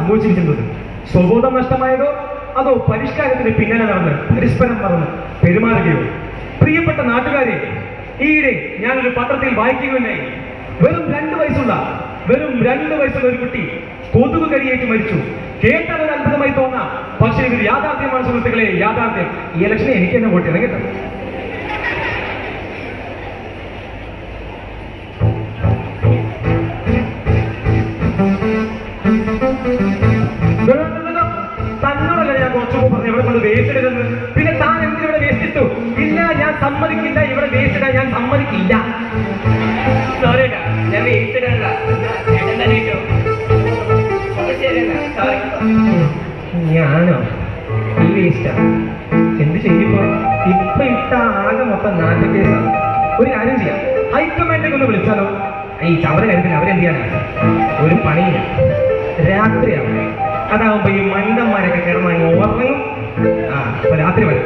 സംഭവിച്ചിരിക്കുന്നത് സ്വബോധം നഷ്ടമായതോ അതോ പരിഷ്കാരത്തിന് പിന്നാലെ നടന്ന് പരസ്പരം മറന്ന് പെരുമാറുകയോ പ്രിയപ്പെട്ട നാട്ടുകാരെ ഈയിടെ ഞാനൊരു പത്രത്തിൽ വായിക്കുകയുണ്ടായി വെറും രണ്ട് വയസ്സുള്ള വെറും രണ്ട് വയസ്സുള്ള ഒരു കുട്ടി കൊതുക് കടിയേറ്റ് മരിച്ചു കേട്ടാൽ ഒരു അത്ഭുതമായി തോന്നാം പക്ഷേ ഇതൊരു യാഥാർത്ഥ്യമാണ് സുഹൃത്തുക്കളെ യാഥാർത്ഥ്യം ഈ ഇലക്ഷനെ എനിക്ക് തന്നെ വോട്ട് ചെയ്യണം കേട്ടോ തന്നോടല്ല ഞാൻ കുറച്ചു മുമ്പ് പറഞ്ഞു ഇവിടെ കൊണ്ട് വേസ്റ്റ് ഇടരുതെന്ന് പിന്നെ താൻ എന്തിനാ ഇവിടെ വേസ്റ്റ് ഇട്ടു ഇല്ല ഞാൻ സമ്മതിക്കില്ല ഇവിടെ വേസ്റ്റ് ഇടാൻ ഞാൻ സമ്മതിക്കില്ല സോറി ഏട്ടാ ഞാൻ വേസ്റ്റ് ഇടാനല്ല ഏട്ടൻ തന്നെ ഇട്ടോ അപ്പൊ ശരി എന്നാ സോറി ഞാനോ ഈ വേസ്റ്റാ എന്ത് ചെയ്യിപ്പോ ഇപ്പൊ ഇട്ട ആകെ മൊത്തം നാട്ടുകേസാണ് ഒരു കാര്യം ചെയ്യാം ഹൈക്കമാൻഡൊക്കെ ഒന്ന് വിളിച്ചാലോ ഈ ചവറ കാര്യത്തിന് അവരെന്ത് ചെയ്യാനാണ് ഒരു പണിയില്ല രാത്രിയാവും അതാവുമ്പോ ഈ മണ്ടന്മാരൊക്കെ കിടന്ന് അങ്ങ് ഉറങ്ങും ആ അപ്പൊ രാത്രി വരും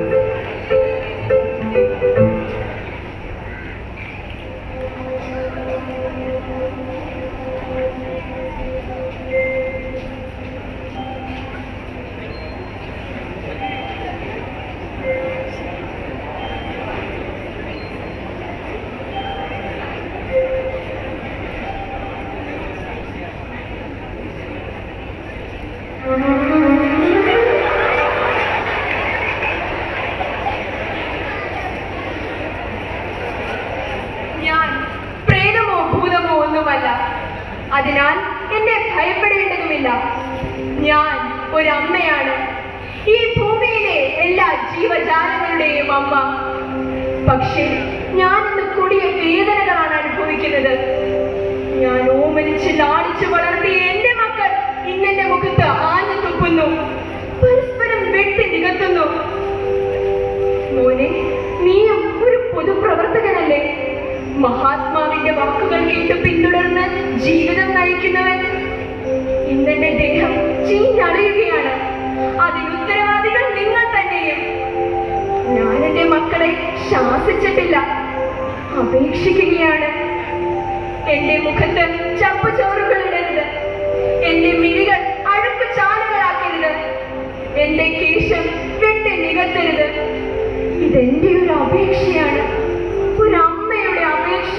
ഞാൻ പ്രേതമോ ഭൂതമോ ഒന്നുമല്ല അതിനാൽ എന്നെ ഭയപ്പെടേണ്ടതുമില്ല ഞാൻ ഒരമ്മയാണ് ഈ ഭൂമിയിലെ എല്ലാ ജീവജാലങ്ങളുടെയും അമ്മ പക്ഷേ ഞാൻ ഇന്ന് കൊടിയ വേദനകളാണ് അനുഭവിക്കുന്നത് ഞാൻ ഓമനിച്ച് ലാളിച്ച് വളർത്തിയ എന്റെ മക്കൾ ഇന്നെന്റെ മുഖത്ത് ആഞ്ഞു തുപ്പുന്നു പരസ്പരം വെട്ടി നികത്തുന്നു മോനെ നീയും ഒരു പൊതുപ്രവർത്തകനല്ലേ മഹാത്മാവിന്റെ വാക്കുകൾ കേട്ട് പിന്തുടർന്ന് ജീവിതം നയിക്കുന്നവൻ ഇന്നെന്റെ ദേഹം ചീഞ്ഞടയുകയാണ് അതിനുത്തരവാദികൾ നിങ്ങൾ തന്നെയും ഞാൻ എന്റെ മക്കളെ ശാസിച്ചിട്ടില്ല അപേക്ഷിക്കുകയാണ് എന്റെ മുഖത്ത് ചപ്പുചോറുകൾ ഇടരുത് എന്റെ മിഴികൾ അഴുക്ക് ചാലുകളാക്കരുത് എന്റെ കേശം വെട്ടി നികത്തരുത് ഇതെന്റെ ഒരു അപേക്ഷയാണ് ഒരു അമ്മയുടെ അപേക്ഷ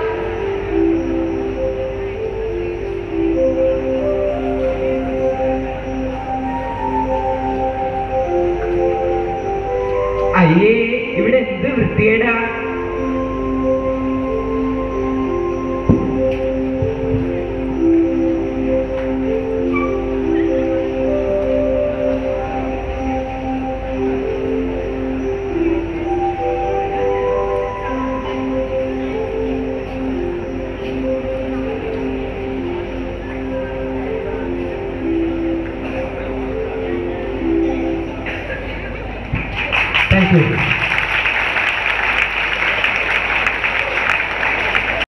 അയ്യേ ഇവിടെ എന്ത് വൃത്തിയേടാ താങ്ക് യു